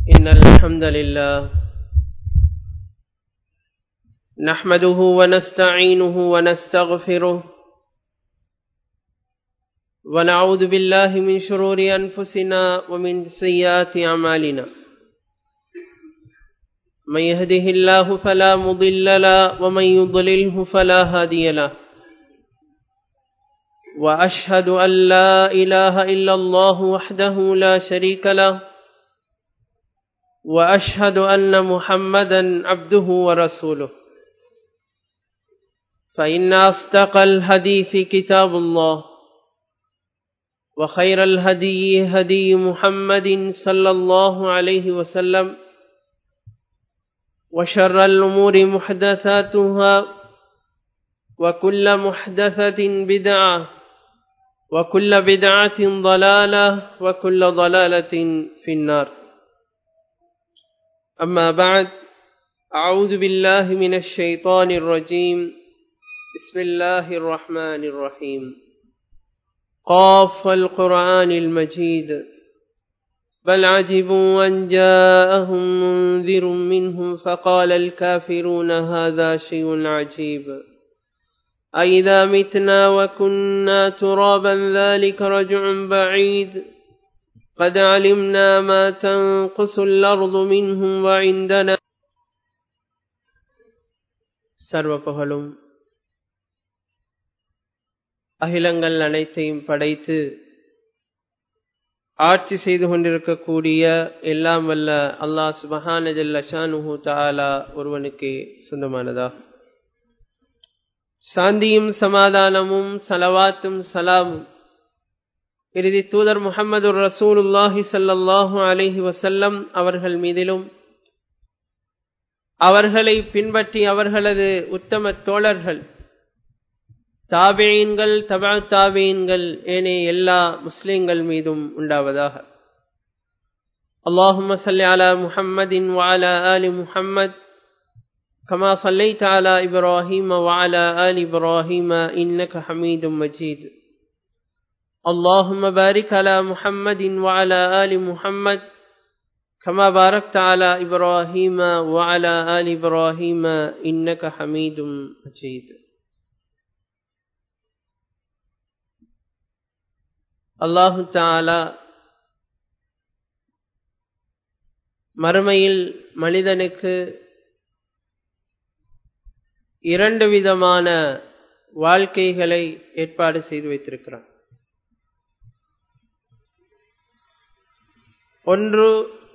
إن الحمد لله نحمده ونستعينه ونستغفره ونعوذ بالله من شرور أنفسنا ومن سيئات أعمالنا من يهده الله فلا مضل له ومن يضلله فلا هادي له وأشهد أن لا إله إلا الله وحده لا شريك له وأشهد أن محمدا عبده ورسوله فإن أصدق الحديث كتاب الله وخير الهدي هدي محمد صلى الله عليه وسلم وشر الأمور محدثاتها وكل محدثة بدعة وكل بدعة ضلالة وكل ضلالة في النار أما بعد أعوذ بالله من الشيطان الرجيم بسم الله الرحمن الرحيم قاف القرآن المجيد بل عجبوا أن جاءهم منذر منهم فقال الكافرون هذا شيء عجيب أئذا متنا وكنا ترابا ذلك رجع بعيد قد علمنا ما تنقص الأرض منهم وعندنا சர்வ புகழும் அகிலங்கள் அனைத்தையும் படைத்து ஆட்சி செய்து கொண்டிருக்கக்கூடிய எல்லாம் வல்ல அல்லாஹ் சுபஹான ஜல்ல ஷானுஹு தாலா ஒருவனுக்கு சொந்தமானதா சாந்தியும் சமாதானமும் சலவாத்தும் சலாமும் இறுதி தூதர் முகமது ரசூலுல்லாஹி சல்லாஹூ அலஹி வசல்லம் அவர்கள் மீதிலும் அவர்களை பின்பற்றி அவர்களது உத்தம தோழர்கள் தாபேயின்கள் தபா தாபேயின்கள் ஏனைய எல்லா முஸ்லிம்கள் மீதும் உண்டாவதாக اللهم صل على محمد وعلى آل محمد كما صليت على إبراهيم وعلى آل إبراهيم إنك حميد مجيد اللهم بارك على محمد وعلى آل محمد كما باركت على إبراهيم وعلى آل إبراهيم إنك حميد مجيد அல்லாஹு தாலா மறுமையில் மனிதனுக்கு இரண்டு விதமான வாழ்க்கைகளை ஏற்பாடு செய்து வைத்திருக்கிறான் ஒன்று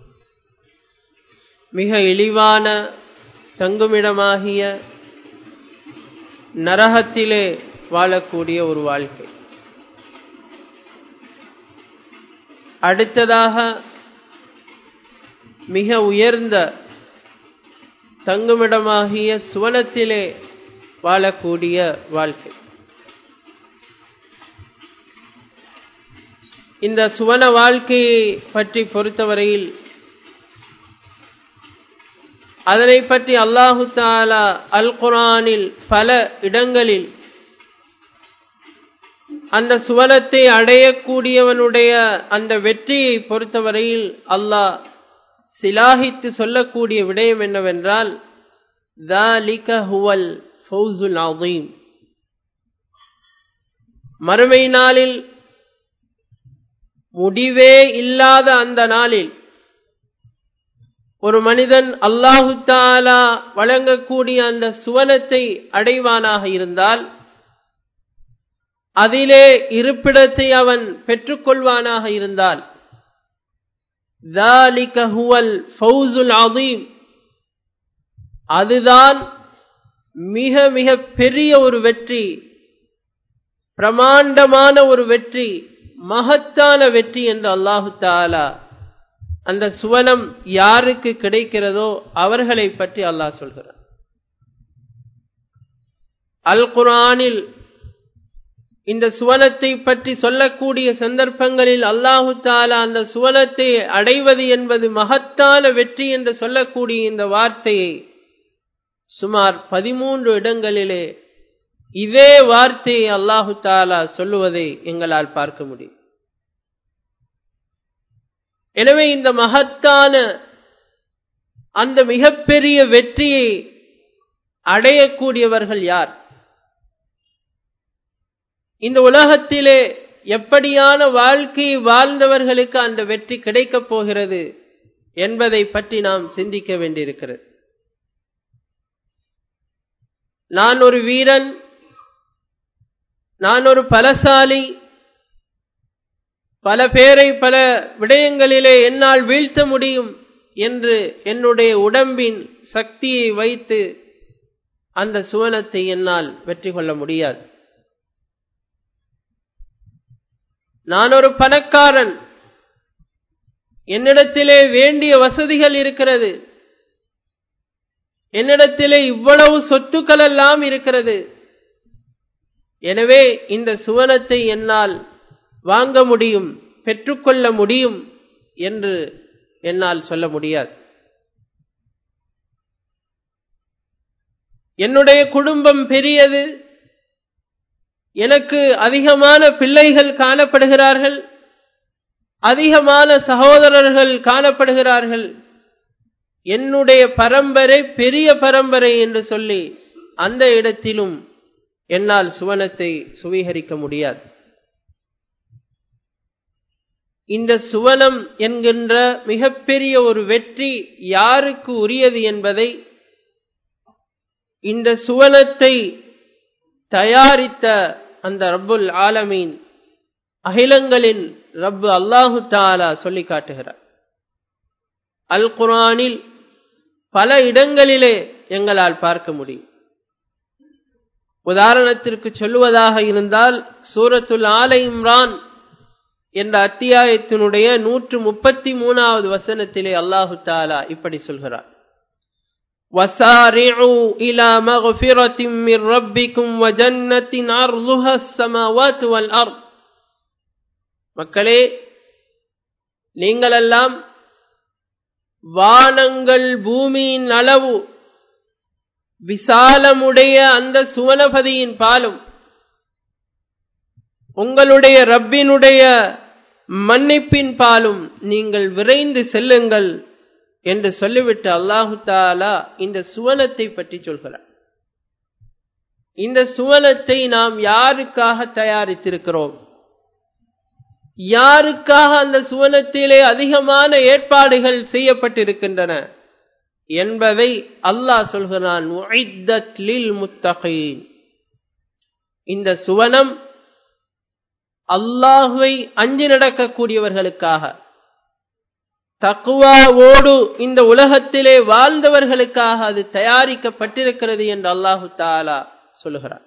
மிக இழிவான தங்குமிடமாகிய நரகத்திலே வாழக்கூடிய ஒரு வாழ்க்கை அடுத்ததாக மிக உயர்ந்த தங்குமிடமாகிய சுவனத்திலே வாழக்கூடிய வாழ்க்கை இந்த சுவன வாழ்க்கையை பற்றி பொறுத்தவரையில் அதனை பற்றி அல்லாஹு தாலா அல் குரானில் பல இடங்களில் அந்த சுவனத்தை அடையக்கூடியவனுடைய அந்த வெற்றியை பொறுத்தவரையில் அல்லாஹ் சிலாகித்து சொல்லக்கூடிய விடயம் என்னவென்றால் ஹுவல் ஃபௌசுல் அதீம் மறுமை நாளில் முடிவே இல்லாத அந்த நாளில் ஒரு மனிதன் அல்லாஹு தாலா வழங்கக்கூடிய அந்த சுவனத்தை அடைவானாக இருந்தால் அதிலே இருப்பிடத்தை அவன் பெற்றுக்கொள்வானாக இருந்தால் அதுதான் மிக மிக பெரிய ஒரு வெற்றி பிரமாண்டமான ஒரு வெற்றி மகத்தான வெற்றி என்று அல்லாஹு தாலா அந்த சுவனம் யாருக்கு கிடைக்கிறதோ அவர்களை பற்றி அல்லாஹ் சொல்கிறார் அல் குரானில் இந்த சுவனத்தை பற்றி சொல்லக்கூடிய சந்தர்ப்பங்களில் அல்லாஹு தாலா அந்த சுவனத்தை அடைவது என்பது மகத்தான வெற்றி என்று சொல்லக்கூடிய இந்த வார்த்தையை சுமார் பதிமூன்று இடங்களிலே இதே வார்த்தையை அல்லாஹு தாலா சொல்லுவதை எங்களால் பார்க்க முடியும் எனவே இந்த மகத்தான அந்த மிகப்பெரிய வெற்றியை அடையக்கூடியவர்கள் யார் இந்த உலகத்திலே எப்படியான வாழ்க்கையை வாழ்ந்தவர்களுக்கு அந்த வெற்றி கிடைக்கப் போகிறது என்பதை பற்றி நாம் சிந்திக்க வேண்டியிருக்கிறது நான் ஒரு வீரன் நான் ஒரு பலசாலி பல பேரை பல விடயங்களிலே என்னால் வீழ்த்த முடியும் என்று என்னுடைய உடம்பின் சக்தியை வைத்து அந்த சுவனத்தை என்னால் வெற்றி கொள்ள முடியாது நான் ஒரு பணக்காரன் என்னிடத்திலே வேண்டிய வசதிகள் இருக்கிறது என்னிடத்திலே இவ்வளவு சொத்துக்கள் எல்லாம் இருக்கிறது எனவே இந்த சுவனத்தை என்னால் வாங்க முடியும் பெற்றுக்கொள்ள முடியும் என்று என்னால் சொல்ல முடியாது என்னுடைய குடும்பம் பெரியது எனக்கு அதிகமான பிள்ளைகள் காணப்படுகிறார்கள் அதிகமான சகோதரர்கள் காணப்படுகிறார்கள் என்னுடைய பரம்பரை பெரிய பரம்பரை என்று சொல்லி அந்த இடத்திலும் என்னால் சுவனத்தை சுவீகரிக்க முடியாது இந்த சுவனம் என்கின்ற மிகப்பெரிய ஒரு வெற்றி யாருக்கு உரியது என்பதை இந்த சுவனத்தை தயாரித்த அந்த ரப்புல் ஆலமீன் அகிலங்களின் ரப்பு அல்லாஹு தாலா சொல்லி காட்டுகிறார் அல் குரானில் பல இடங்களிலே எங்களால் பார்க்க முடியும் உதாரணத்திற்கு சொல்லுவதாக இருந்தால் சூரத்துல் ஆல இம்ரான் என்ற அத்தியாயத்தினுடைய நூற்று முப்பத்தி மூணாவது வசனத்திலே அல்லாஹு தாலா இப்படி சொல்கிறார் وسارعوا إلى مغفرة من ربكم وجنة عرضها السماوات والأرض மக்களே நீங்களெல்லாம் வானங்கள் பூமியின் அளவு விசாலமுடைய அந்த சுவனபதியின் பாலும் உங்களுடைய ரப்பினுடைய மன்னிப்பின் பாலும் நீங்கள் விரைந்து செல்லுங்கள் என்று சொல்லிவிட்டு அல்லாஹு தாலா இந்த சுவனத்தை பற்றி சொல்கிறார் இந்த சுவனத்தை நாம் யாருக்காக தயாரித்திருக்கிறோம் யாருக்காக அந்த சுவனத்திலே அதிகமான ஏற்பாடுகள் செய்யப்பட்டிருக்கின்றன என்பதை அல்லாஹ் சொல்கிறான் இந்த சுவனம் அல்லாஹுவை அஞ்சு நடக்கக்கூடியவர்களுக்காக தக்குவாவோடு இந்த உலகத்திலே வாழ்ந்தவர்களுக்காக அது தயாரிக்கப்பட்டிருக்கிறது என்று அல்லாஹு தாலா சொல்லுகிறார்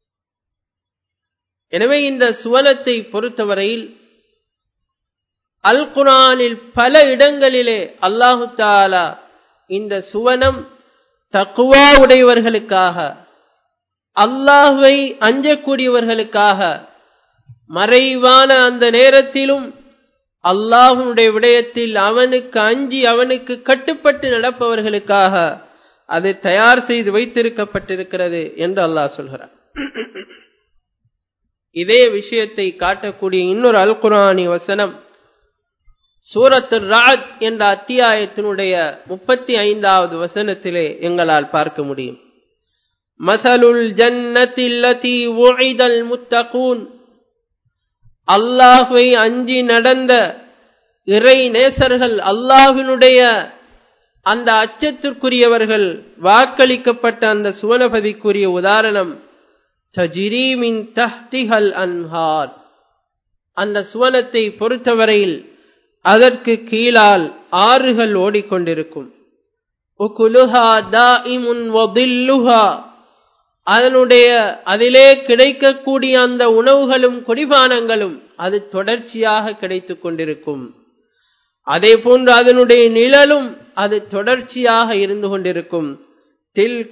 எனவே இந்த சுவனத்தை பொறுத்தவரையில் அல் குரானில் பல இடங்களிலே அல்லாஹு தாலா இந்த சுவனம் தக்குவா உடையவர்களுக்காக அல்லாஹுவை அஞ்சக்கூடியவர்களுக்காக மறைவான அந்த நேரத்திலும் அல்லாஹுடைய விடயத்தில் அவனுக்கு அஞ்சி அவனுக்கு கட்டுப்பட்டு நடப்பவர்களுக்காக அது தயார் செய்து வைத்திருக்கப்பட்டிருக்கிறது என்று அல்லாஹ் சொல்கிறார் இதே விஷயத்தை காட்டக்கூடிய இன்னொரு அல் குரானி வசனம் சூரத்து ராத் என்ற அத்தியாயத்தினுடைய முப்பத்தி ஐந்தாவது வசனத்திலே எங்களால் பார்க்க முடியும் மசலுல் ஜன்னத்தில்லதி ஒழிதல் முத்தகூன் அல்லாஹுவை அஞ்சி நடந்த இறை நேசர்கள் அல்லாஹினுடைய அந்த அச்சத்திற்குரியவர்கள் வாக்களிக்கப்பட்ட அந்த சுவனபதிக்குரிய உதாரணம் தஜிரீமின் தஹ்திஹல் அன்ஹார் அந்த சுவனத்தை பொறுத்தவரையில் அதற்கு கீழால் ஆறுகள் ஓடிக்கொண்டிருக்கும் உகுலுஹா தாஇமுன் வதில்லுஹா அதனுடைய அதிலே கிடைக்கக்கூடிய அந்த உணவுகளும் குடிபானங்களும் அது தொடர்ச்சியாக கிடைத்துக் கொண்டிருக்கும் அதே போன்று அதனுடைய நிழலும் அது தொடர்ச்சியாக இருந்து கொண்டிருக்கும் தில்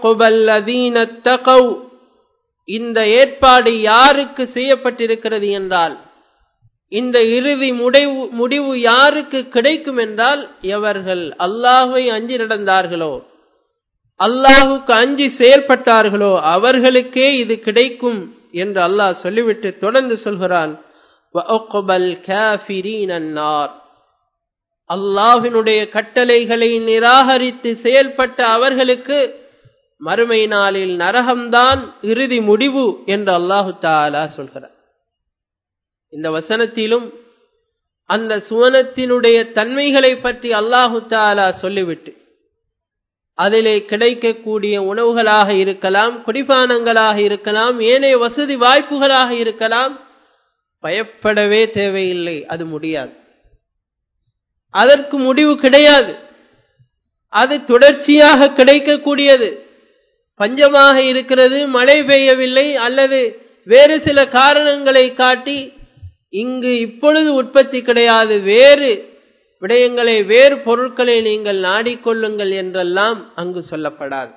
கௌ இந்த ஏற்பாடு யாருக்கு செய்யப்பட்டிருக்கிறது என்றால் இந்த இறுதி முடிவு முடிவு யாருக்கு கிடைக்கும் என்றால் எவர்கள் அல்லாஹை அஞ்சி நடந்தார்களோ அல்லாஹுக்கு அஞ்சி செயல்பட்டார்களோ அவர்களுக்கே இது கிடைக்கும் என்று அல்லாஹ் சொல்லிவிட்டு தொடர்ந்து சொல்கிறான் அல்லாஹினுடைய கட்டளைகளை நிராகரித்து செயல்பட்ட அவர்களுக்கு மறுமை நாளில் நரகம்தான் இறுதி முடிவு என்று அல்லாஹு தாலா சொல்கிறார் இந்த வசனத்திலும் அந்த சுவனத்தினுடைய தன்மைகளை பற்றி அல்லாஹு தாலா சொல்லிவிட்டு அதிலே கிடைக்கக்கூடிய உணவுகளாக இருக்கலாம் குடிபானங்களாக இருக்கலாம் ஏனைய வசதி வாய்ப்புகளாக இருக்கலாம் பயப்படவே தேவையில்லை அது முடியாது அதற்கு முடிவு கிடையாது அது தொடர்ச்சியாக கிடைக்கக்கூடியது பஞ்சமாக இருக்கிறது மழை பெய்யவில்லை அல்லது வேறு சில காரணங்களை காட்டி இங்கு இப்பொழுது உற்பத்தி கிடையாது வேறு விடயங்களை வேறு பொருட்களை நீங்கள் நாடிக்கொள்ளுங்கள் என்றெல்லாம் அங்கு சொல்லப்படாது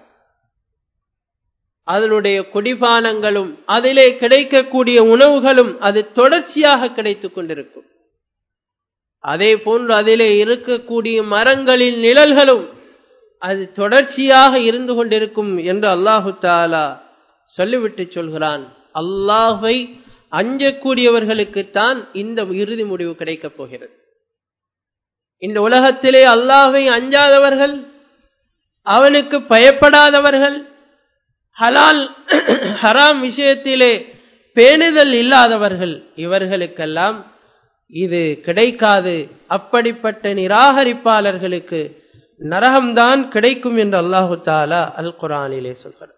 அதனுடைய குடிபானங்களும் அதிலே கிடைக்கக்கூடிய உணவுகளும் அது தொடர்ச்சியாக கிடைத்துக் கொண்டிருக்கும் அதே போன்று அதிலே இருக்கக்கூடிய மரங்களின் நிழல்களும் அது தொடர்ச்சியாக இருந்து கொண்டிருக்கும் என்று அல்லாஹு தாலா சொல்லிவிட்டு சொல்கிறான் அல்லாஹை அஞ்சக்கூடியவர்களுக்குத்தான் இந்த இறுதி முடிவு கிடைக்கப் போகிறது இந்த உலகத்திலே அல்லாஹை அஞ்சாதவர்கள் அவனுக்கு பயப்படாதவர்கள் ஹலால் ஹராம் விஷயத்திலே பேணுதல் இல்லாதவர்கள் இவர்களுக்கெல்லாம் இது கிடைக்காது அப்படிப்பட்ட நிராகரிப்பாளர்களுக்கு நரகம்தான் கிடைக்கும் என்று அல்லாஹு தாலா அல் குரானிலே சொல்கிறார்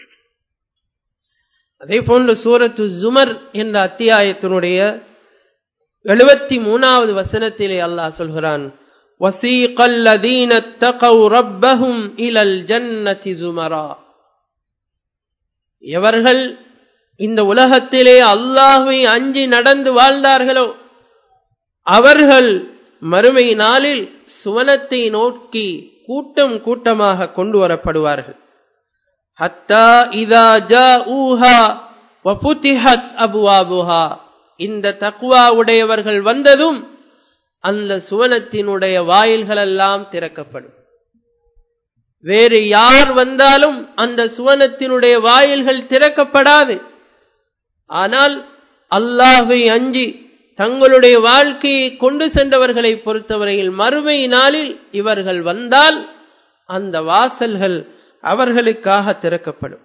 அதே போன்று சூரத்து ஜுமர் என்ற அத்தியாயத்தினுடைய எழுபத்தி மூணாவது வசனத்திலே அல்லாஹ் சொல்கிறான் وَسِيقَ الَّذِينَ اتَّقَوْا رَبَّهُمْ إِلَى الْجَنَّةِ زُمَرًا எவர்கள் இந்த உலகத்திலே அல்லாஹ்வை அஞ்சி நடந்து வாழ்ந்தார்களோ அவர்கள் மறுமை நாளில் சுவனத்தை நோக்கி கூட்டம் கூட்டமாக கொண்டு வரப்படுவார்கள் ஹத்தா இதா ஜாஊஹா வபுதிஹத் அபுவாபுஹா இந்த தக்குவா உடையவர்கள் வந்ததும் அந்த சுவனத்தினுடைய வாயில்கள் எல்லாம் திறக்கப்படும் வேறு யார் வந்தாலும் அந்த சுவனத்தினுடைய வாயில்கள் திறக்கப்படாது ஆனால் அல்லாஹை அஞ்சி தங்களுடைய வாழ்க்கையை கொண்டு சென்றவர்களை பொறுத்தவரையில் மறுமை நாளில் இவர்கள் வந்தால் அந்த வாசல்கள் அவர்களுக்காக திறக்கப்படும்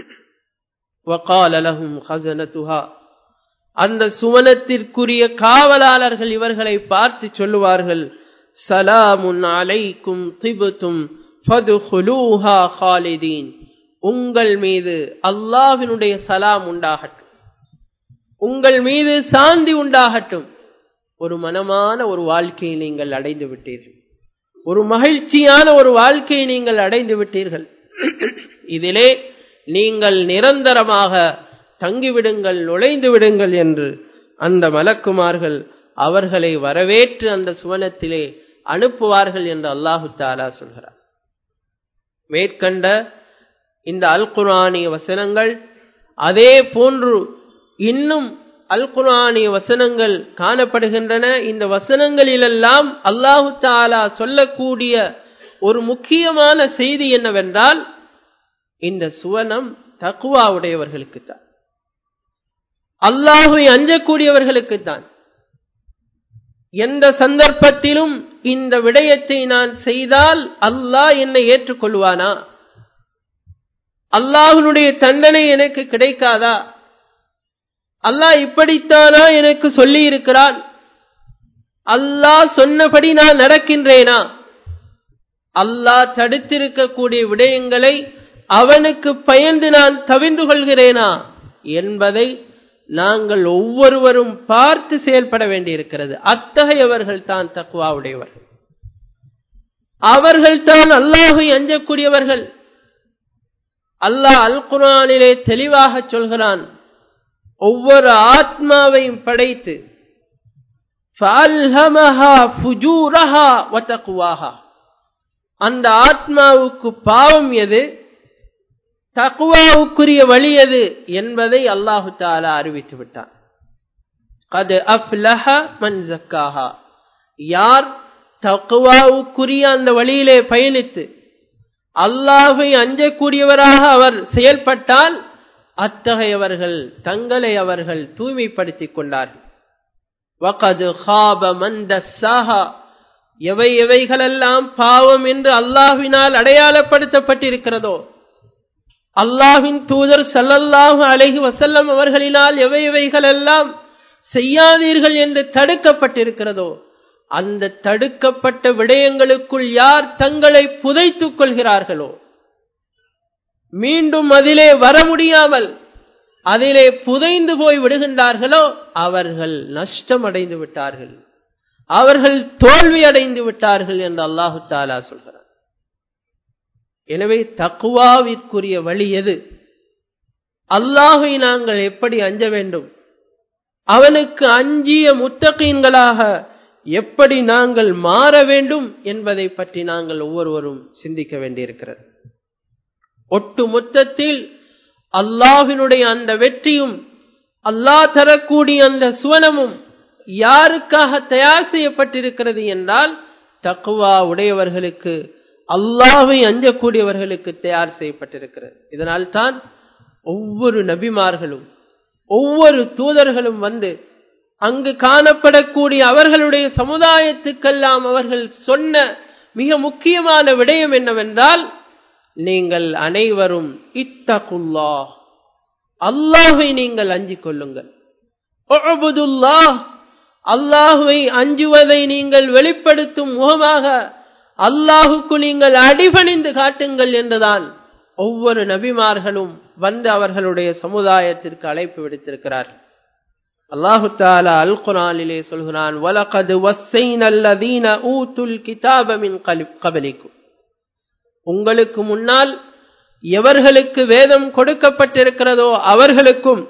وقال لهم خزنتها அந்த சுவனத்திற்குரிய காவலாளர்கள் இவர்களை பார்த்து சொல்லுவார்கள் சலாமுன் அலைக்கும் திபுத்தும் ஃபதுஹுலூஹா ஹாலிதீன் உங்கள் மீது அல்லாஹ்வினுடைய சலாம் உண்டாகட்டும் உங்கள் மீது சாந்தி உண்டாகட்டும் ஒரு மனமான ஒரு வாழ்க்கையை நீங்கள் அடைந்து விட்டீர்கள் ஒரு மகிழ்ச்சியான ஒரு வாழ்க்கையை நீங்கள் அடைந்து விட்டீர்கள் இதிலே நீங்கள் நிரந்தரமாக தங்கிவிடுங்கள் நுழைந்து விடுங்கள் என்று அந்த மலக்குமார்கள் அவர்களை வரவேற்று அந்த சுவனத்திலே அனுப்புவார்கள் என்று அல்லாஹு தாலா சொல்கிறார் மேற்கண்ட இந்த அல் குரானிய வசனங்கள் அதே போன்று இன்னும் அல் குரானிய வசனங்கள் காணப்படுகின்றன இந்த வசனங்களிலெல்லாம் அல்லாஹு தாலா சொல்லக்கூடிய ஒரு முக்கியமான செய்தி என்னவென்றால் இந்த சுவனம் தக்குவா உடையவர்களுக்குத்தான் அல்லாஹை அஞ்சக்கூடியவர்களுக்குத்தான் எந்த சந்தர்ப்பத்திலும் இந்த விடயத்தை நான் செய்தால் அல்லாஹ் என்னை ஏற்றுக்கொள்வானா அல்லாஹனுடைய தண்டனை எனக்கு கிடைக்காதா அல்லாஹ் இப்படித்தானா எனக்கு சொல்லி இருக்கிறான் அல்லாஹ் சொன்னபடி நான் நடக்கின்றேனா அல்லாஹ் தடுத்திருக்கக்கூடிய விடயங்களை அவனுக்கு பயந்து நான் தவிந்து கொள்கிறேனா என்பதை நாங்கள் ஒவ்வொருவரும் பார்த்து செயல்பட வேண்டியிருக்கிறது அத்தகையவர்கள் தான் தக்குவாவுடையவர்கள் அவர்கள் தான் அல்லாஹை அஞ்சக்கூடியவர்கள் அல்லாஹ் அல் குரானிலே தெளிவாக சொல்கிறான் ஒவ்வொரு ஆத்மாவையும் படைத்து அந்த ஆத்மாவுக்கு பாவம் எது தக்குவாவுக்குரிய வழி எது என்பதை அல்லாஹு தாலா அறிவித்து விட்டான் அது அஃப்லஹ மன் ஜக்காஹா யார் தக்குவாவுக்குரிய அந்த வழியிலே பயணித்து அல்லாஹை அஞ்சக்கூடியவராக அவர் செயல்பட்டால் அத்தகையவர்கள் தங்களை அவர்கள் தூய்மைப்படுத்திக் கொண்டார்கள் வகது ஹாப மந்த எவை எவைகளெல்லாம் பாவம் என்று அல்லாஹ்வினால் அடையாளப்படுத்தப்பட்டிருக்கிறதோ அல்லாஹ்வின் தூதர் ஸல்லல்லாஹு அலைஹி வஸல்லம் அவர்களினால் எவை எவைகளெல்லாம் செய்யாதீர்கள் என்று தடுக்கப்பட்டிருக்கிறதோ அந்த தடுக்கப்பட்ட விடயங்களுக்குள் யார் தங்களை புதைத்துக் கொள்கிறார்களோ மீண்டும் அதிலே வர முடியாமல் அதிலே புதைந்து போய் விடுகின்றார்களோ அவர்கள் நஷ்டம் அடைந்து விட்டார்கள் அவர்கள் தோல்வி அடைந்து விட்டார்கள் என்று அல்லாஹு தாலா சொல்கிறார் எனவே தக்குவாவிற்குரிய வழி எது அல்லாஹை நாங்கள் எப்படி அஞ்ச வேண்டும் அவனுக்கு அஞ்சிய முத்தகீன்களாக எப்படி நாங்கள் மாற வேண்டும் என்பதை பற்றி நாங்கள் ஒவ்வொருவரும் சிந்திக்க வேண்டியிருக்கிறது ஒட்டு மொத்தத்தில் அல்லாஹினுடைய அந்த வெற்றியும் அல்லாஹ் தரக்கூடிய அந்த சுவனமும் யாருக்காக தயார் செய்யப்பட்டிருக்கிறது என்றால் தக்குவா உடையவர்களுக்கு அல்லாவை அஞ்சக்கூடியவர்களுக்கு தயார் செய்யப்பட்டிருக்கிறது இதனால் தான் ஒவ்வொரு நபிமார்களும் ஒவ்வொரு தூதர்களும் வந்து அங்கு காணப்படக்கூடிய அவர்களுடைய சமுதாயத்துக்கெல்லாம் அவர்கள் சொன்ன மிக முக்கியமான விடயம் என்னவென்றால் நீங்கள் அனைவரும் இத்தகுல்லா அல்லாஹை நீங்கள் அஞ்சிக் கொள்ளுங்கள் அல்லாஹுவை அஞ்சுவதை நீங்கள் வெளிப்படுத்தும் முகமாக அல்லாஹுக்கு நீங்கள் அடிபணிந்து காட்டுங்கள் என்றுதான் ஒவ்வொரு நபிமார்களும் வந்து அவர்களுடைய சமுதாயத்திற்கு அழைப்பு விடுத்திருக்கிறார் அல்லாஹு தாலா அல் குரானிலே சொல்கிறான் வலகது வஸ்ஸைன அல்லதீன ஊத்துல் கிதாப மின் கபலிக்கும் உங்களுக்கு முன்னால் எவர்களுக்கு வேதம் கொடுக்கப்பட்டிருக்கிறதோ அவர்களுக்கும்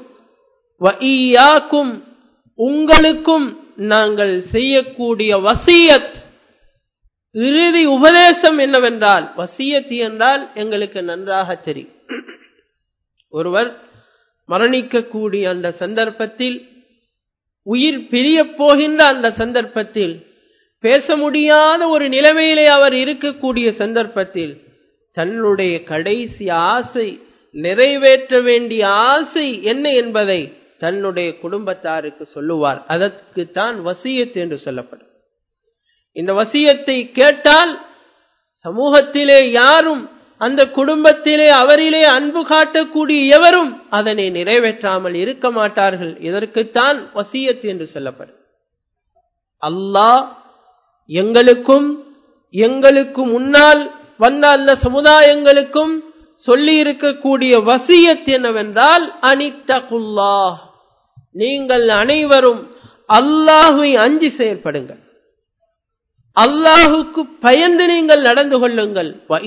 உங்களுக்கும் நாங்கள் செய்யக்கூடிய வசியத் இறுதி உபதேசம் என்னவென்றால் வசியத் என்றால் எங்களுக்கு நன்றாக தெரியும் ஒருவர் மரணிக்கக்கூடிய அந்த சந்தர்ப்பத்தில் உயிர் பிரிய போகின்ற அந்த சந்தர்ப்பத்தில் பேச முடியாத ஒரு நிலைமையிலே அவர் இருக்கக்கூடிய சந்தர்ப்பத்தில் தன்னுடைய கடைசி ஆசை நிறைவேற்ற வேண்டிய ஆசை என்ன என்பதை தன்னுடைய குடும்பத்தாருக்கு சொல்லுவார் அதற்கு தான் வசியத் என்று சொல்லப்படும் இந்த வசியத்தை கேட்டால் சமூகத்திலே யாரும் அந்த குடும்பத்திலே அவரிலே அன்பு காட்டக்கூடிய எவரும் அதனை நிறைவேற்றாமல் இருக்க மாட்டார்கள் இதற்குத்தான் வசியத் என்று சொல்லப்படும் அல்லாஹ் எங்களுக்கும் எங்களுக்கு முன்னால் வந்த அந்த சமுதாயங்களுக்கும் சொல்லி இருக்கக்கூடிய வசியத் என்னவென்றால் அனித்தகுல்லா நீங்கள் அனைவரும் அல்லாஹுவை அஞ்சி செயல்படுங்கள் அல்லாஹுக்கு பயந்து நீங்கள் நடந்து கொள்ளுங்கள்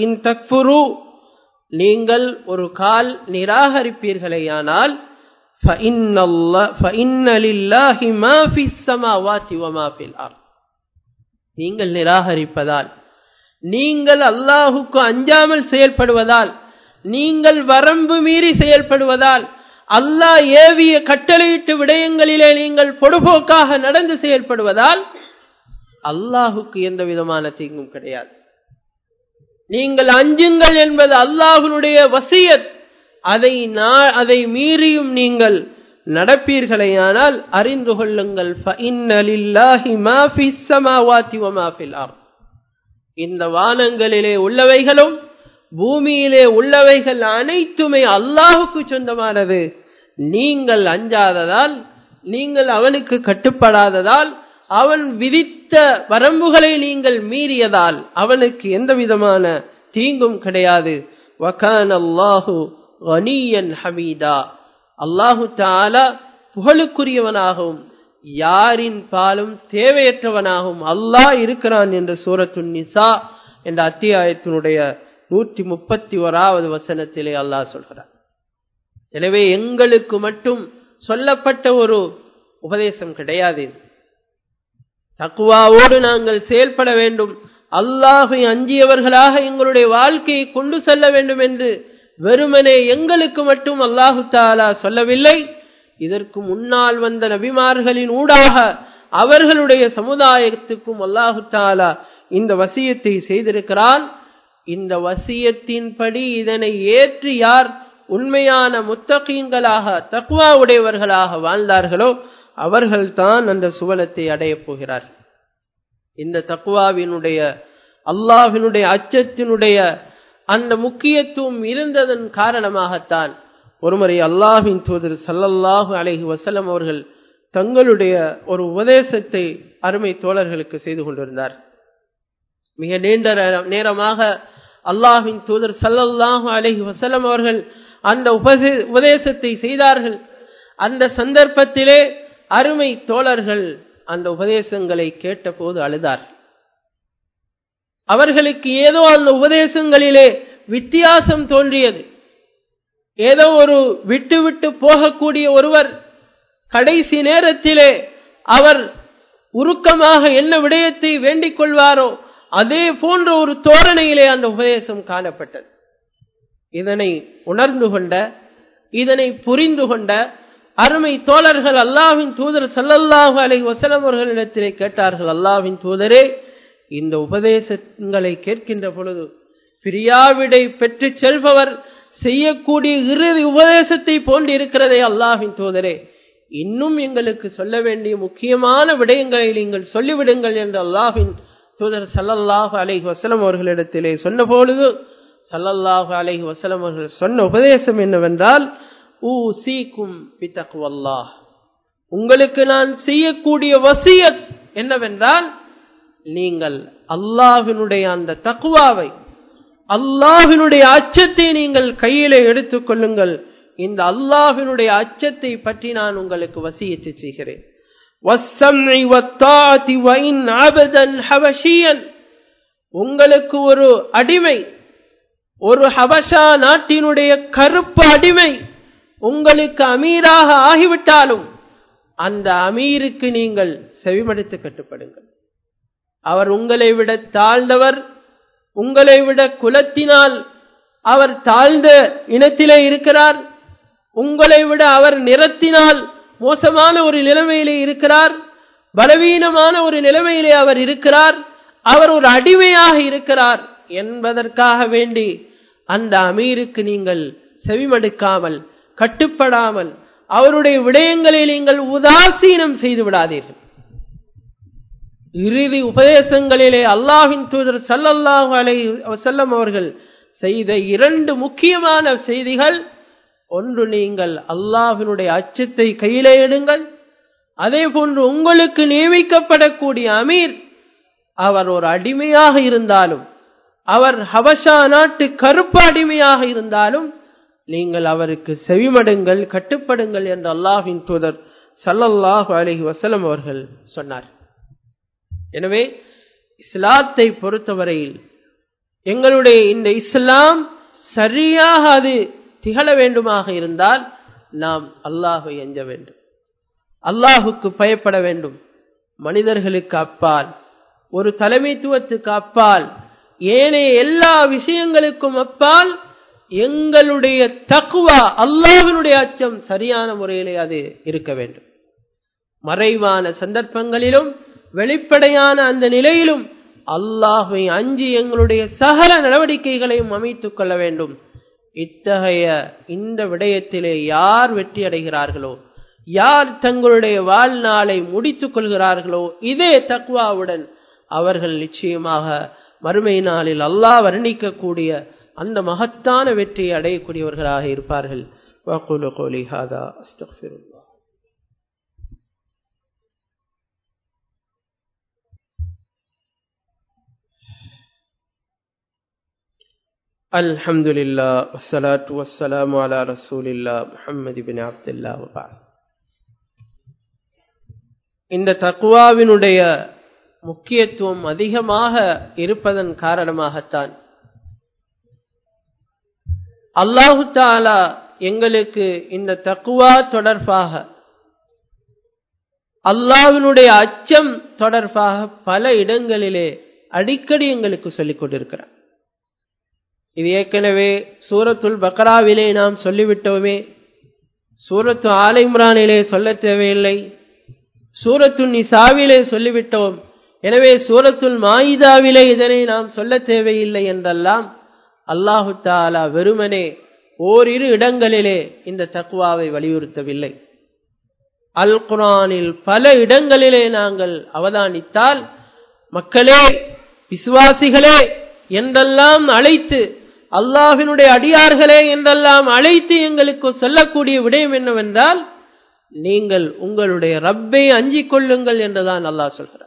நீங்கள் ஒரு கால் நிராகரிப்பீர்களேயானால் நீங்கள் நிராகரிப்பதால் நீங்கள் அல்லாஹுக்கு அஞ்சாமல் செயல்படுவதால் நீங்கள் வரம்பு மீறி செயல்படுவதால் அல்லாஹ் ஏவிய கட்டளையிட்டு விடயங்களிலே நீங்கள் பொடுபோக்காக நடந்து செயல்படுவதால் அல்லாஹுக்கு எந்த விதமான தீங்கும் கிடையாது நீங்கள் அஞ்சுங்கள் என்பது அல்லாஹுனுடைய வசியத் அதை அதை மீறியும் நீங்கள் நடப்பீர்களேயானால் அறிந்து கொள்ளுங்கள் இந்த வானங்களிலே உள்ளவைகளும் பூமியிலே உள்ளவைகள் அனைத்துமே அல்லாஹுக்கு சொந்தமானது நீங்கள் அஞ்சாததால் நீங்கள் அவனுக்கு கட்டுப்படாததால் அவன் விதித்த வரம்புகளை நீங்கள் மீறியதால் அவனுக்கு எந்த விதமான தீங்கும் கிடையாது வகான் அல்லாஹு கனியன் ஹமீதா அல்லாஹு தாலா புகழுக்குரியவனாகவும் யாரின் பாலும் தேவையற்றவனாகவும் அல்லாஹ் இருக்கிறான் என்று சூரத்து நிசா என்ற அத்தியாயத்தினுடைய நூற்றி முப்பத்தி ஓராவது வசனத்திலே அல்லாஹ் சொல்கிறார் எனவே எங்களுக்கு மட்டும் சொல்லப்பட்ட ஒரு உபதேசம் கிடையாது தக்குவாவோடு நாங்கள் செயல்பட வேண்டும் அல்லாஹை அஞ்சியவர்களாக எங்களுடைய வாழ்க்கையை கொண்டு செல்ல வேண்டும் என்று வெறுமனே எங்களுக்கு மட்டும் அல்லாஹு தாலா சொல்லவில்லை இதற்கு முன்னால் வந்த நபிமார்களின் ஊடாக அவர்களுடைய சமுதாயத்துக்கும் அல்லாஹு தாலா இந்த வசியத்தை செய்திருக்கிறான் இந்த வசியத்தின்படி இதனை ஏற்று யார் உண்மையான முத்தகீன்களாக தக்குவா உடையவர்களாக வாழ்ந்தார்களோ அவர்கள்தான் அந்த சுவனத்தை அடையப் போகிறார்கள் இந்த தக்குவாவினுடைய அல்லாஹினுடைய அச்சத்தினுடைய அந்த முக்கியத்துவம் இருந்ததன் காரணமாகத்தான் ஒருமுறை அல்லாஹின் தூதர் சல்லல்லாஹு அலைஹி வசலம் அவர்கள் தங்களுடைய ஒரு உபதேசத்தை அருமை தோழர்களுக்கு செய்து கொண்டிருந்தார் மிக நீண்ட நேரமாக அல்லாஹின் தூதர் சல்லல்லாஹு அலைஹி வசலம் அவர்கள் அந்த உபதேசத்தை செய்தார்கள் அந்த சந்தர்ப்பத்திலே அருமை தோழர்கள் அந்த உபதேசங்களை கேட்டபோது அழுதார் அவர்களுக்கு ஏதோ அந்த உபதேசங்களிலே வித்தியாசம் தோன்றியது ஏதோ ஒரு விட்டு விட்டு போகக்கூடிய ஒருவர் கடைசி நேரத்திலே அவர் உருக்கமாக என்ன விடயத்தை வேண்டிக் கொள்வாரோ அதே போன்ற ஒரு தோரணையிலே அந்த உபதேசம் காணப்பட்டது இதனை உணர்ந்து கொண்ட இதனை புரிந்து கொண்ட அருமை தோழர்கள் அல்லாவின் தூதர் சல்லல்லாஹு அலை வசலம் அவர்களிடத்திலே கேட்டார்கள் அல்லாவின் தூதரே இந்த உபதேசங்களை கேட்கின்ற பொழுது பிரியாவிடை பெற்று செல்பவர் செய்யக்கூடிய இறுதி உபதேசத்தை போன்று இருக்கிறதே அல்லாஹின் தூதரே இன்னும் எங்களுக்கு சொல்ல வேண்டிய முக்கியமான விடயங்களை நீங்கள் சொல்லிவிடுங்கள் என்று அல்லாஹின் தூதர் சல்லல்லாஹு அலைஹி வசலம் அவர்களிடத்திலே சொன்ன பொழுது சல்லல்லாஹு அலைஹி வசலம் அவர்கள் சொன்ன உபதேசம் என்னவென்றால் ஊ சீக்கும் பித்தகுவல்லாஹ் உங்களுக்கு நான் செய்யக்கூடிய வசியத் என்னவென்றால் நீங்கள் அல்லாஹினுடைய அந்த தக்குவாவை அல்லாஹினுடைய அச்சத்தை நீங்கள் கையிலே எடுத்துக் கொள்ளுங்கள் இந்த அல்லாஹினுடைய அச்சத்தை பற்றி நான் உங்களுக்கு வசியத்து செய்கிறேன் உங்களுக்கு ஒரு அடிமை ஒரு ஹபஷா நாட்டினுடைய கருப்பு அடிமை உங்களுக்கு அமீராக ஆகிவிட்டாலும் அந்த அமீருக்கு நீங்கள் செவிமடுத்து கட்டுப்படுங்கள் அவர் உங்களை விட தாழ்ந்தவர் உங்களை விட குலத்தினால் அவர் தாழ்ந்த இனத்திலே இருக்கிறார் உங்களை விட அவர் நிறத்தினால் மோசமான ஒரு நிலைமையிலே இருக்கிறார் பலவீனமான ஒரு நிலைமையிலே அவர் இருக்கிறார் அவர் ஒரு அடிமையாக இருக்கிறார் என்பதற்காக வேண்டி அந்த அமீருக்கு நீங்கள் செவிமடுக்காமல் கட்டுப்படாமல் அவருடைய விடயங்களை நீங்கள் உதாசீனம் செய்து விடாதீர்கள் இறுதி உபதேசங்களிலே அல்லாஹின் தூதர் சல்லல்லாஹு அலை வசல்லம் அவர்கள் செய்த இரண்டு முக்கியமான செய்திகள் ஒன்று நீங்கள் அல்லாஹினுடைய அச்சத்தை கையிலே எடுங்கள் அதே போன்று உங்களுக்கு நியமிக்கப்படக்கூடிய அமீர் அவர் ஒரு அடிமையாக இருந்தாலும் அவர் ஹபஷா நாட்டு கருப்பு அடிமையாக இருந்தாலும் நீங்கள் அவருக்கு செவிமடுங்கள் கட்டுப்படுங்கள் என்று அல்லாஹின் தூதர் சல்லல்லாஹு அலஹி வசலம் அவர்கள் சொன்னார் எனவே இஸ்லாத்தை பொறுத்தவரையில் எங்களுடைய இந்த இஸ்லாம் சரியாக அது திகழ வேண்டுமாக இருந்தால் நாம் அல்லாஹை எஞ்ச வேண்டும் அல்லாஹுக்கு பயப்பட வேண்டும் மனிதர்களுக்கு அப்பால் ஒரு தலைமைத்துவத்துக்கு அப்பால் ஏனைய எல்லா விஷயங்களுக்கும் அப்பால் எங்களுடைய தக்குவா அல்லாஹினுடைய அச்சம் சரியான முறையிலே அது இருக்க வேண்டும் மறைவான சந்தர்ப்பங்களிலும் வெளிப்படையான அந்த நிலையிலும் அல்லாஹை அஞ்சி எங்களுடைய சகல நடவடிக்கைகளையும் அமைத்துக் கொள்ள வேண்டும் இத்தகைய இந்த விடயத்திலே யார் வெற்றி அடைகிறார்களோ யார் தங்களுடைய வாழ்நாளை முடித்துக் கொள்கிறார்களோ இதே தக்குவாவுடன் அவர்கள் நிச்சயமாக மறுமை நாளில் அல்லாஹ் வர்ணிக்கக்கூடிய அந்த மகத்தான வெற்றியை அடையக்கூடியவர்களாக இருப்பார்கள் وأقول قولي هذا أستغفر الله الحمد لله والصلاة والسلام على رسول الله محمد بن عبد الله وبعد இந்த தக்குவாவினுடைய முக்கியத்துவம் அதிகமாக இருப்பதன் காரணமாகத்தான் அல்லாஹு தாலா எங்களுக்கு இந்த தக்குவா தொடர்பாக அல்லாவினுடைய அச்சம் தொடர்பாக பல இடங்களிலே அடிக்கடி எங்களுக்கு சொல்லிக் கொண்டிருக்கிறார் இது ஏற்கனவே சூரத்துல் பக்ராவிலே நாம் சொல்லிவிட்டோமே சூரத்து ஆலைம்ரானிலே சொல்ல தேவையில்லை சூரத்து நிசாவிலே சொல்லிவிட்டோம் எனவே சூரத்துல் மாயிதாவிலே இதனை நாம் சொல்ல தேவையில்லை என்றெல்லாம் அல்லாஹு தாலா வெறுமனே ஓரிரு இடங்களிலே இந்த தக்குவாவை வலியுறுத்தவில்லை அல் குரானில் பல இடங்களிலே நாங்கள் அவதானித்தால் மக்களே விசுவாசிகளே என்றெல்லாம் அழைத்து அல்லாஹினுடைய அடியார்களே என்றெல்லாம் அழைத்து எங்களுக்கு சொல்லக்கூடிய விடயம் என்னவென்றால் நீங்கள் உங்களுடைய ரப்பை அஞ்சிக் கொள்ளுங்கள் என்றுதான் அல்லாஹ் சொல்கிறார்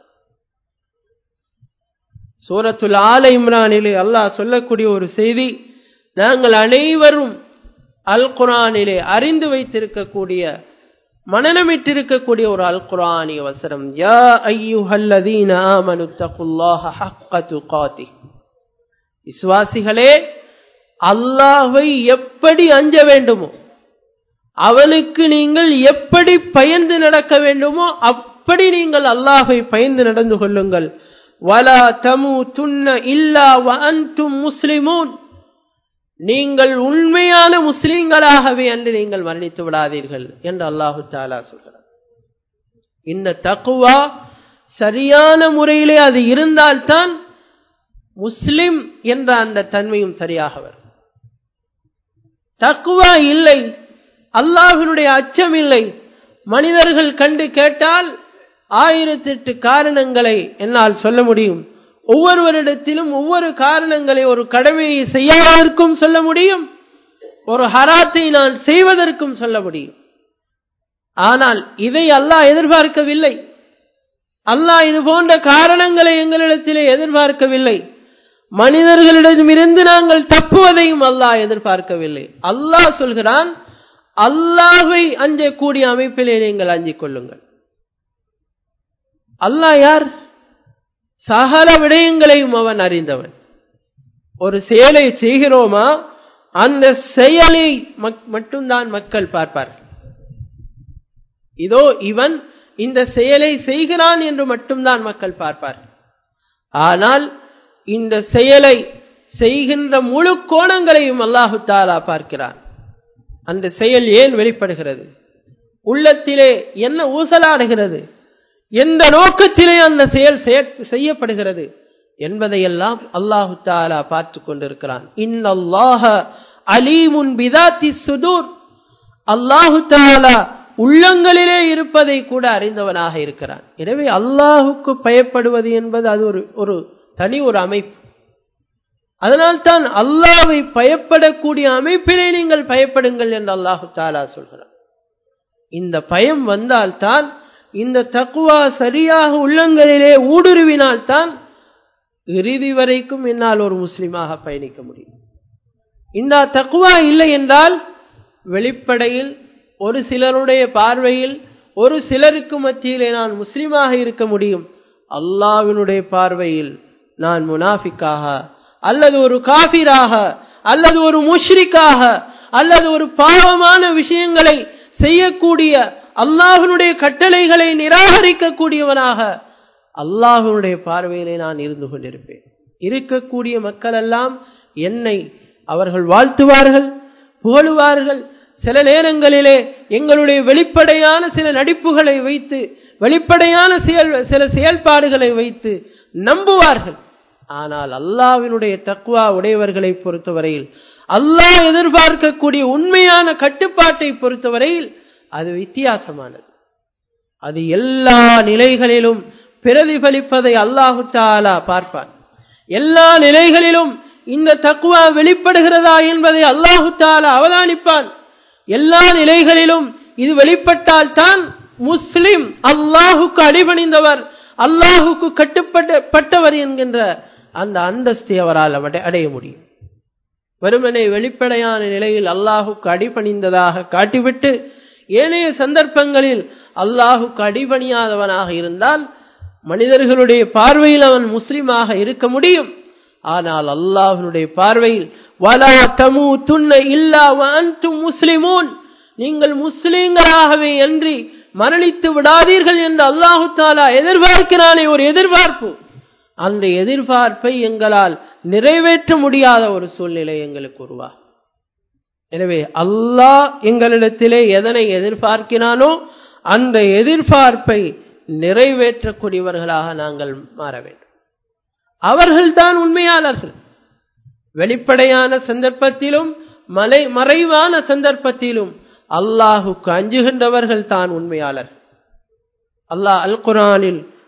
சூரத்துல் ஆல இம்ரானிலே அல்லாஹ் சொல்லக்கூடிய ஒரு செய்தி நாங்கள் அனைவரும் அல் குரானிலே அறிந்து வைத்திருக்கக்கூடிய மனநமிட்டிருக்கக்கூடிய ஒரு அல் குரானிய வசனம் யா ஐயுஹல்லதீன ஆமனு தகுல்லாஹ ஹக்க துகாதி விசுவாசிகளே அல்லாஹை எப்படி அஞ்ச வேண்டுமோ அவனுக்கு நீங்கள் எப்படி பயந்து நடக்க வேண்டுமோ அப்படி நீங்கள் அல்லாஹை பயந்து நடந்து கொள்ளுங்கள் வலா தமு துன்ன இல்லா வஅன்தும் முஸ்லிமூன் நீங்கள் உண்மையான முஸ்லிம்களாகவே அன்று நீங்கள் மரணித்து விடாதீர்கள் என்று அல்லாஹு தாலா சொல்கிறார் இந்த தக்குவா சரியான முறையிலே அது இருந்தால்தான் முஸ்லிம் என்ற அந்த தன்மையும் சரியாக வரும் தக்குவா இல்லை அல்லாஹினுடைய அச்சம் இல்லை மனிதர்கள் கண்டு கேட்டால் ஆயிரத்தெட்டு காரணங்களை என்னால் சொல்ல முடியும் ஒவ்வொருவரிடத்திலும் ஒவ்வொரு காரணங்களை ஒரு கடமையை செய்யாததற்கும் சொல்ல முடியும் ஒரு ஹராத்தை நான் செய்வதற்கும் சொல்ல முடியும் ஆனால் இதை அல்லாஹ் எதிர்பார்க்கவில்லை அல்லாஹ் இது போன்ற காரணங்களை எங்களிடத்திலே எதிர்பார்க்கவில்லை மனிதர்களிடமிருந்து நாங்கள் தப்புவதையும் அல்லாஹ் எதிர்பார்க்கவில்லை அல்லாஹ் சொல்கிறான் அல்லாஹை அஞ்சக்கூடிய அமைப்பிலே நீங்கள் அஞ்சிக் கொள்ளுங்கள் அல்லாஹ் யார் சகல விடயங்களையும் அவன் அறிந்தவன் ஒரு செயலை செய்கிறோமா அந்த செயலை மட்டும்தான் மக்கள் பார்ப்பார்கள் இதோ இவன் இந்த செயலை செய்கிறான் என்று மட்டும்தான் மக்கள் பார்ப்பார்கள் ஆனால் இந்த செயலை செய்கின்ற முழு கோணங்களையும் அல்லாஹு தாலா பார்க்கிறான் அந்த செயல் ஏன் வெளிப்படுகிறது உள்ளத்திலே என்ன ஊசலாடுகிறது எந்த நோக்கத்திலே அந்த செயல் செய்யப்படுகிறது என்பதையெல்லாம் அல்லாஹு தாலா பார்த்து கொண்டிருக்கிறான் இன்னல்லாஹ அலீமுன் பிதாத்தி சுதூர் அல்லாஹு தாலா உள்ளங்களிலே இருப்பதை கூட அறிந்தவனாக இருக்கிறான் எனவே அல்லாஹுக்கு பயப்படுவது என்பது அது ஒரு ஒரு தனி ஒரு அமைப்பு அதனால்தான் அல்லாவை பயப்படக்கூடிய அமைப்பிலே நீங்கள் பயப்படுங்கள் என்று அல்லாஹு தாலா சொல்கிறான் இந்த பயம் வந்தால்தான் இந்த தக்குவா சரியாக உள்ளங்களிலே ஊடுருவினால்தான் இறுதி வரைக்கும் என்னால் ஒரு முஸ்லிமாக பயணிக்க முடியும் இந்த தக்குவா இல்லை என்றால் வெளிப்படையில் ஒரு சிலருடைய பார்வையில் ஒரு சிலருக்கு மத்தியிலே நான் முஸ்லிமாக இருக்க முடியும் அல்லாவினுடைய பார்வையில் நான் முனாஃபிக்காக அல்லது ஒரு காபிராக அல்லது ஒரு முஷ்ரிக்காக அல்லது ஒரு பாவமான விஷயங்களை செய்யக்கூடிய அல்லாஹனுடைய கட்டளைகளை நிராகரிக்கக்கூடியவனாக அல்லாஹனுடைய பார்வையிலே நான் இருந்து கொண்டிருப்பேன் இருக்கக்கூடிய மக்கள் எல்லாம் என்னை அவர்கள் வாழ்த்துவார்கள் புகழுவார்கள் சில நேரங்களிலே எங்களுடைய வெளிப்படையான சில நடிப்புகளை வைத்து வெளிப்படையான செயல் சில செயல்பாடுகளை வைத்து நம்புவார்கள் ஆனால் அல்லாவினுடைய தக்குவா உடையவர்களை பொறுத்தவரையில் அல்லாஹ் எதிர்பார்க்கக்கூடிய உண்மையான கட்டுப்பாட்டை பொறுத்தவரையில் அது வித்தியாசமானது அது எல்லா நிலைகளிலும் பிரதிபலிப்பதை அல்லாஹு தாலா பார்ப்பான் எல்லா நிலைகளிலும் இந்த தக்குவா வெளிப்படுகிறதா என்பதை அல்லாஹு தாலா அவதானிப்பான் எல்லா நிலைகளிலும் இது வெளிப்பட்டால் தான் முஸ்லிம் அல்லாஹுக்கு அடிபணிந்தவர் அல்லாஹுக்கு கட்டுப்பட்டவர் என்கின்ற அந்த அந்தஸ்தை அவரால் அடைய முடியும் வெறுமனே வெளிப்படையான நிலையில் அல்லாஹுக்கு அடிபணிந்ததாக காட்டிவிட்டு ஏனைய சந்தர்ப்பங்களில் அல்லாஹுக்கு அடிபணியாதவனாக இருந்தால் மனிதர்களுடைய பார்வையில் அவன் முஸ்லிமாக இருக்க முடியும் ஆனால் அல்லாஹனுடைய பார்வையில் வலா தமு துண்ண இல்லா அன்தும் முஸ்லிமூன் நீங்கள் முஸ்லீம்களாகவே அன்றி மரணித்து விடாதீர்கள் என்று அல்லாஹு தாலா எதிர்பார்க்கிறானே ஒரு எதிர்பார்ப்பு அந்த எதிர்பார்ப்பை எங்களால் நிறைவேற்ற முடியாத ஒரு சூழ்நிலை எங்களுக்கு உருவா எனவே அல்லாஹ் எங்களிடத்திலே எதனை எதிர்பார்க்கிறானோ அந்த எதிர்பார்ப்பை நிறைவேற்றக்கூடியவர்களாக நாங்கள் மாற வேண்டும் அவர்கள்தான் உண்மையாளர்கள் வெளிப்படையான சந்தர்ப்பத்திலும் மலை மறைவான சந்தர்ப்பத்திலும் அல்லாஹுக்கு அஞ்சுகின்றவர்கள் தான் உண்மையாளர் அல்லாஹ் அல் குரானில்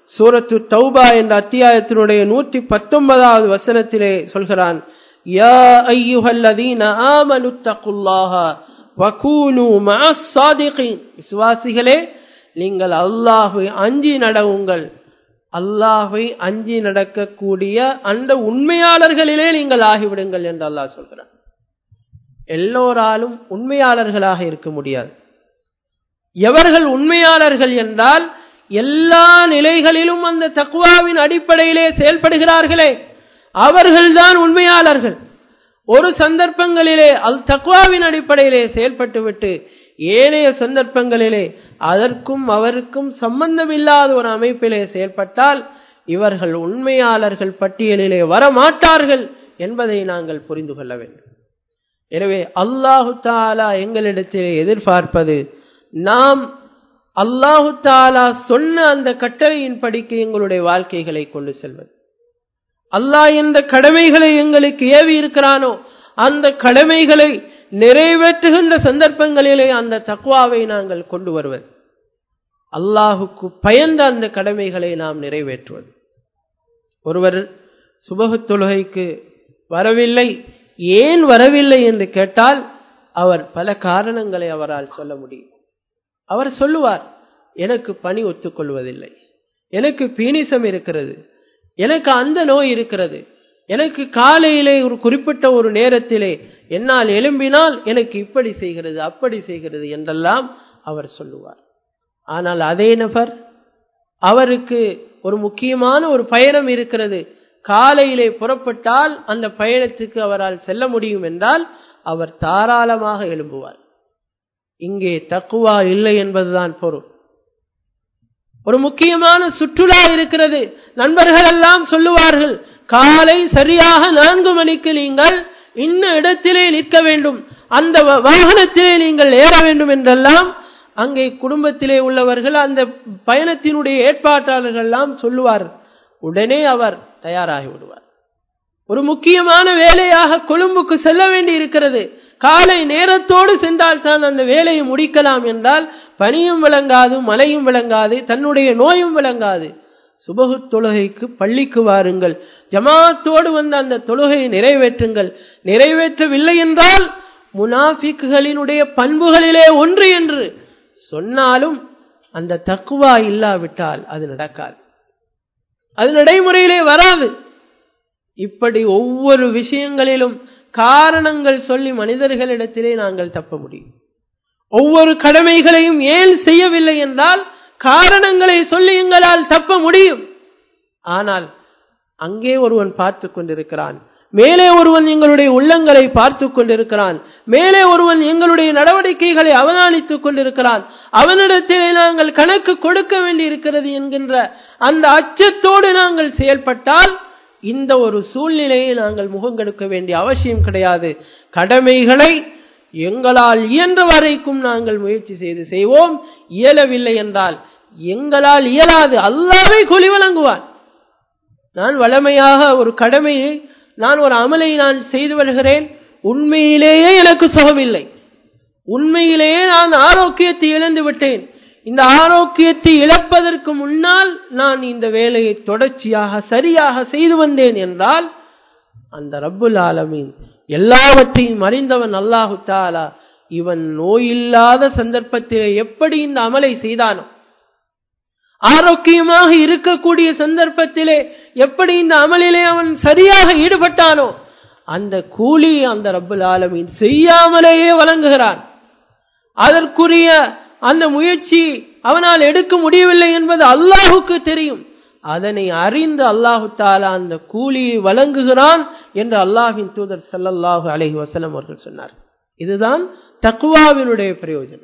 சூரத்து தௌபா என்ற அத்தியாயத்தினுடைய நூற்றி பத்தொன்பதாவது வசனத்திலே சொல்கிறான் யா ஐயுஹல்லதீன ஆமனு தக்குல்லாஹ வகூனு மஅஸ்ஸாதிகீன் விசுவாசிகளே நீங்கள் அல்லாஹ்வை அஞ்சி நடவுங்கள் அல்லாஹ்வை அஞ்சி நடக்கக்கூடிய அந்த உண்மையாளர்களிலே நீங்கள் ஆகிவிடுங்கள் என்று அல்லாஹ் சொல்கிறான் எல்லோராலும் உண்மையாளர்களாக இருக்க முடியாது எவர்கள் உண்மையாளர்கள் என்றால் எல்லா நிலைகளிலும் அந்த தக்குவாவின் அடிப்படையிலே செயல்படுகிறார்களே அவர்கள்தான் உண்மையாளர்கள் ஒரு சந்தர்ப்பங்களிலே அல் தக்குவாவின் அடிப்படையிலே செயல்பட்டுவிட்டு ஏனைய சந்தர்ப்பங்களிலே அதற்கும் அவருக்கும் சம்பந்தமில்லாத ஒரு அமைப்பிலே செயல்பட்டால் இவர்கள் உண்மையாளர்கள் பட்டியலிலே வரமாட்டார்கள் என்பதை நாங்கள் புரிந்து கொள்ள வேண்டும் எனவே அல்லாஹு தாலா எங்களிடத்திலே எதிர்பார்ப்பது நாம் அல்லாஹு தாலா சொன்ன அந்த கட்டளையின் படிக்கு எங்களுடைய வாழ்க்கைகளை கொண்டு செல்வது அல்லாஹ் எந்த கடமைகளை எங்களுக்கு ஏவி இருக்கிறானோ அந்த கடமைகளை நிறைவேற்றுகின்ற சந்தர்ப்பங்களிலே அந்த தக்குவாவை நாங்கள் கொண்டு வருவது அல்லாஹுக்கு பயந்த அந்த கடமைகளை நாம் நிறைவேற்றுவது ஒருவர் சுபகு தொழுகைக்கு வரவில்லை ஏன் வரவில்லை என்று கேட்டால் அவர் பல காரணங்களை அவரால் சொல்ல முடியும் அவர் சொல்லுவார் எனக்கு பணி ஒத்துக்கொள்வதில்லை எனக்கு பீனிசம் இருக்கிறது எனக்கு அந்த நோய் இருக்கிறது எனக்கு காலையிலே ஒரு குறிப்பிட்ட ஒரு நேரத்திலே என்னால் எழும்பினால் எனக்கு இப்படி செய்கிறது அப்படி செய்கிறது என்றெல்லாம் அவர் சொல்லுவார் ஆனால் அதே நபர் அவருக்கு ஒரு முக்கியமான ஒரு பயணம் இருக்கிறது காலையிலே புறப்பட்டால் அந்த பயணத்துக்கு அவரால் செல்ல முடியும் என்றால் அவர் தாராளமாக எழும்புவார் இங்கே தக்குவா இல்லை என்பதுதான் பொருள் ஒரு முக்கியமான சுற்றுலா இருக்கிறது நண்பர்கள் எல்லாம் சொல்லுவார்கள் காலை சரியாக நான்கு மணிக்கு நீங்கள் இன்ன இடத்திலே நிற்க வேண்டும் அந்த வாகனத்திலே நீங்கள் ஏற வேண்டும் என்றெல்லாம் அங்கே குடும்பத்திலே உள்ளவர்கள் அந்த பயணத்தினுடைய ஏற்பாட்டாளர்கள் எல்லாம் சொல்லுவார் உடனே அவர் தயாராகி விடுவார் ஒரு முக்கியமான வேலையாக கொழும்புக்கு செல்ல வேண்டி இருக்கிறது காலை நேரத்தோடு சென்றால் தான் அந்த வேலையை முடிக்கலாம் என்றால் பனியும் விளங்காது மழையும் விளங்காது தன்னுடைய நோயும் விளங்காது சுபகு தொழுகைக்கு பள்ளிக்கு வாருங்கள் ஜமாத்தோடு வந்து அந்த தொழுகையை நிறைவேற்றுங்கள் நிறைவேற்றவில்லை என்றால் முனாஃபிக்குகளினுடைய பண்புகளிலே ஒன்று என்று சொன்னாலும் அந்த தக்குவா இல்லாவிட்டால் அது நடக்காது அது நடைமுறையிலே வராது இப்படி ஒவ்வொரு விஷயங்களிலும் காரணங்கள் சொல்லி மனிதர்களிடத்திலே நாங்கள் தப்ப முடியும் ஒவ்வொரு கடமைகளையும் ஏன் செய்யவில்லை என்றால் காரணங்களை சொல்லி எங்களால் தப்ப முடியும் ஆனால் அங்கே ஒருவன் பார்த்து கொண்டிருக்கிறான் மேலே ஒருவன் எங்களுடைய உள்ளங்களை பார்த்து கொண்டிருக்கிறான் மேலே ஒருவன் எங்களுடைய நடவடிக்கைகளை அவதானித்துக் கொண்டிருக்கிறான் அவனிடத்திலே நாங்கள் கணக்கு கொடுக்க வேண்டி இருக்கிறது என்கின்ற அந்த அச்சத்தோடு நாங்கள் செயல்பட்டால் இந்த ஒரு சூழ்நிலையை நாங்கள் முகங்கெடுக்க வேண்டிய அவசியம் கிடையாது கடமைகளை எங்களால் இயன்ற வரைக்கும் நாங்கள் முயற்சி செய்து செய்வோம் இயலவில்லை என்றால் எங்களால் இயலாது அல்லாவே கூலி வழங்குவான் நான் வளமையாக ஒரு கடமையை நான் ஒரு அமலை நான் செய்து வருகிறேன் உண்மையிலேயே எனக்கு சுகமில்லை உண்மையிலேயே நான் ஆரோக்கியத்தை இழந்து விட்டேன் இந்த ஆரோக்கியத்தை இழப்பதற்கு முன்னால் நான் இந்த வேலையை தொடர்ச்சியாக சரியாக செய்து வந்தேன் என்றால் அந்த ரப்புல் ஆலமீன் எல்லாவற்றையும் அறிந்தவன் அல்லாஹு தாலா இவன் நோயில்லாத சந்தர்ப்பத்திலே எப்படி இந்த அமலை செய்தானோ ஆரோக்கியமாக இருக்கக்கூடிய சந்தர்ப்பத்திலே எப்படி இந்த அமலிலே அவன் சரியாக ஈடுபட்டானோ அந்த கூலி அந்த ரப்புல் ஆலமீன் செய்யாமலேயே வழங்குகிறான் அதற்குரிய அந்த முயற்சி அவனால் எடுக்க முடியவில்லை என்பது அல்லாஹுக்கு தெரியும் அதனை அறிந்து அல்லாஹு தாலா அந்த கூலியை வழங்குகிறான் என்று அல்லாஹின் தூதர் சல்லல்லாஹு அலஹி வசலம் அவர்கள் சொன்னார் இதுதான் தக்குவாவினுடைய பிரயோஜனம்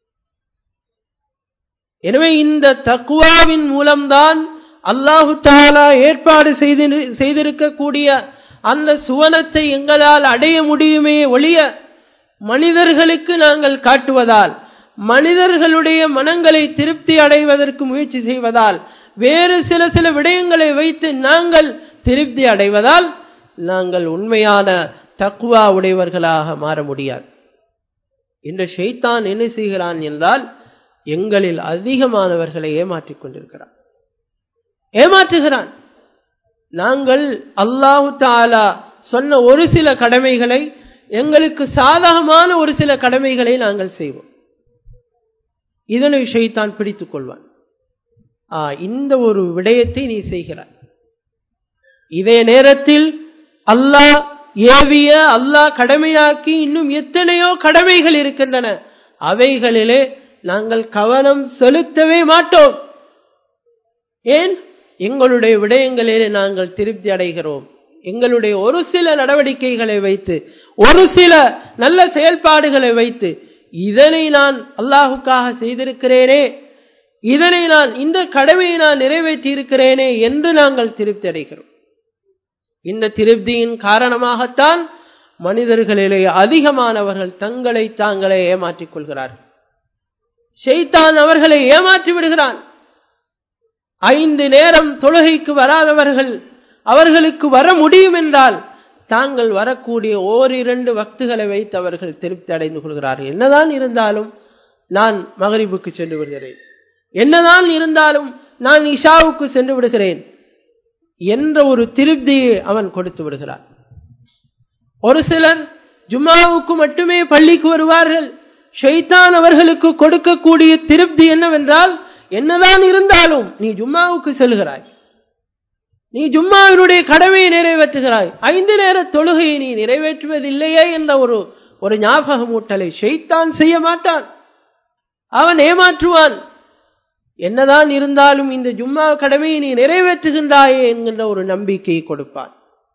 எனவே இந்த தக்குவாவின் மூலம்தான் அல்லாஹு தாலா ஏற்பாடு செய்து செய்திருக்கக்கூடிய அந்த சுவனத்தை எங்களால் அடைய முடியுமே ஒழிய மனிதர்களுக்கு நாங்கள் காட்டுவதால் மனிதர்களுடைய மனங்களை திருப்தி அடைவதற்கு முயற்சி செய்வதால் வேறு சில சில விடயங்களை வைத்து நாங்கள் திருப்தி அடைவதால் நாங்கள் உண்மையான தக்குவா உடையவர்களாக மாற முடியாது இன்று ஷெய்தான் என்ன செய்கிறான் என்றால் எங்களில் அதிகமானவர்களை ஏமாற்றிக் கொண்டிருக்கிறான் ஏமாற்றுகிறான் நாங்கள் அல்லாஹு தாலா சொன்ன ஒரு சில கடமைகளை எங்களுக்கு சாதகமான ஒரு சில கடமைகளை நாங்கள் செய்வோம் இதனை ஷைத்தான் பிடித்துக் கொள்வான் ஆ இந்த ஒரு விடயத்தை நீ செய்கிறாய் இதே நேரத்தில் அல்லாஹ் ஏவிய அல்லாஹ் கடமையாக்கி இன்னும் எத்தனையோ கடமைகள் இருக்கின்றன அவைகளிலே நாங்கள் கவனம் செலுத்தவே மாட்டோம் ஏன் எங்களுடைய விடயங்களிலே நாங்கள் திருப்தி அடைகிறோம் எங்களுடைய ஒரு சில நடவடிக்கைகளை வைத்து ஒரு சில நல்ல செயல்பாடுகளை வைத்து இதனை நான் அல்லாஹுக்காக செய்திருக்கிறேனே இதனை நான் இந்த கடமையை நான் நிறைவேற்றி இருக்கிறேனே என்று நாங்கள் திருப்தி அடைகிறோம் இந்த திருப்தியின் காரணமாகத்தான் மனிதர்களிலே அதிகமானவர்கள் தங்களை தாங்களே ஏமாற்றிக் கொள்கிறார்கள் ஷெய்தான் அவர்களை ஏமாற்றி விடுகிறான் ஐந்து நேரம் தொழுகைக்கு வராதவர்கள் அவர்களுக்கு வர முடியும் என்றால் தாங்கள் வரக்கூடிய ஓரிரண்டு வக்துகளை வைத்து அவர்கள் திருப்தி அடைந்து கொள்கிறார்கள் என்னதான் இருந்தாலும் நான் மகரிபுக்கு சென்று விடுகிறேன் என்னதான் இருந்தாலும் நான் இஷாவுக்கு சென்று விடுகிறேன் என்ற ஒரு திருப்தியை அவன் கொடுத்து விடுகிறான் ஒரு சிலர் ஜும்மாவுக்கு மட்டுமே பள்ளிக்கு வருவார்கள் ஷைத்தான் அவர்களுக்கு கொடுக்கக்கூடிய திருப்தி என்னவென்றால் என்னதான் இருந்தாலும் நீ ஜும்மாவுக்கு செல்கிறாய் நீ ஜும்மாவினுடைய கடமையை நிறைவேற்றுகிறாய் ஐந்து நேர தொழுகையை நீ நிறைவேற்றுவதில்லையே என்ற ஒரு ஒரு ஞாபகமூட்டலை ஷெய்தான் செய்ய மாட்டான் அவன் ஏமாற்றுவான் என்னதான் இருந்தாலும் இந்த ஜும்மா கடமையை நீ நிறைவேற்றுகின்றாயே என்கின்ற ஒரு நம்பிக்கையை கொடுப்பான்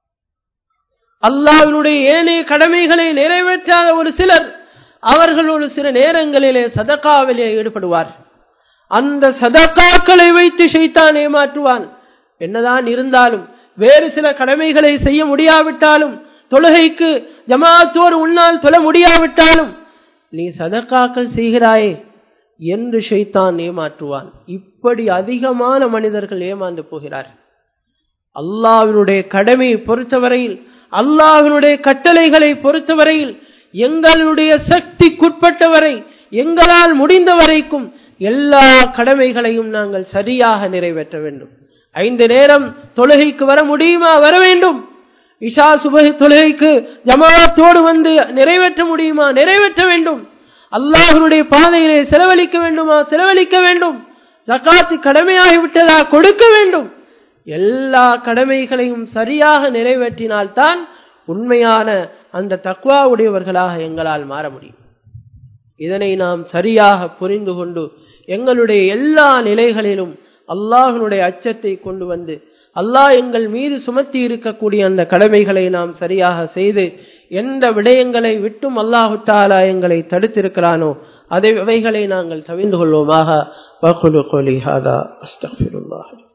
அல்லாவினுடைய ஏனைய கடமைகளை நிறைவேற்றாத ஒரு சிலர் அவர்கள் ஒரு சில நேரங்களிலே சதக்காவிலே ஈடுபடுவார் அந்த சதக்காக்களை வைத்து ஷைத்தான் ஏமாற்றுவான் என்னதான் இருந்தாலும் வேறு சில கடமைகளை செய்ய முடியாவிட்டாலும் தொழுகைக்கு ஜமாத்தோடு உன்னால் தொழ முடியாவிட்டாலும் நீ சதக்காக்கள் செய்கிறாயே என்று ஷைத்தான் ஏமாற்றுவான் இப்படி அதிகமான மனிதர்கள் ஏமாந்து போகிறார் அல்லாவினுடைய கடமையை பொறுத்தவரையில் அல்லாவினுடைய கட்டளைகளை பொறுத்தவரையில் எங்களுடைய சக்திக்குட்பட்டவரை எங்களால் முடிந்த வரைக்கும் எல்லா கடமைகளையும் நாங்கள் சரியாக நிறைவேற்ற வேண்டும் ஐந்து நேரம் தொழுகைக்கு வர முடியுமா வர வேண்டும் இஷா சுப தொழுகைக்கு ஜமாத்தோடு வந்து நிறைவேற்ற முடியுமா நிறைவேற்ற வேண்டும் அல்லாஹனுடைய பாதையிலே செலவழிக்க வேண்டுமா செலவழிக்க வேண்டும் ஜக்காத்து கடமையாகிவிட்டதா கொடுக்க வேண்டும் எல்லா கடமைகளையும் சரியாக நிறைவேற்றினால்தான் உண்மையான அந்த தக்வா உடையவர்களாக எங்களால் மாற முடியும் இதனை நாம் சரியாக புரிந்து கொண்டு எங்களுடைய எல்லா நிலைகளிலும் அல்லாஹனுடைய அச்சத்தை கொண்டு வந்து அல்லாஹ் எங்கள் மீது சுமத்தி இருக்கக்கூடிய அந்த கடமைகளை நாம் சரியாக செய்து எந்த விடயங்களை விட்டும் அல்லாஹு தாலா எங்களை தடுத்திருக்கிறானோ அதை அவைகளை நாங்கள் தவிர்ந்து கொள்வோமாக வகுலு கோலி ஹாதா அஸ்தஃபிருல்லாஹ்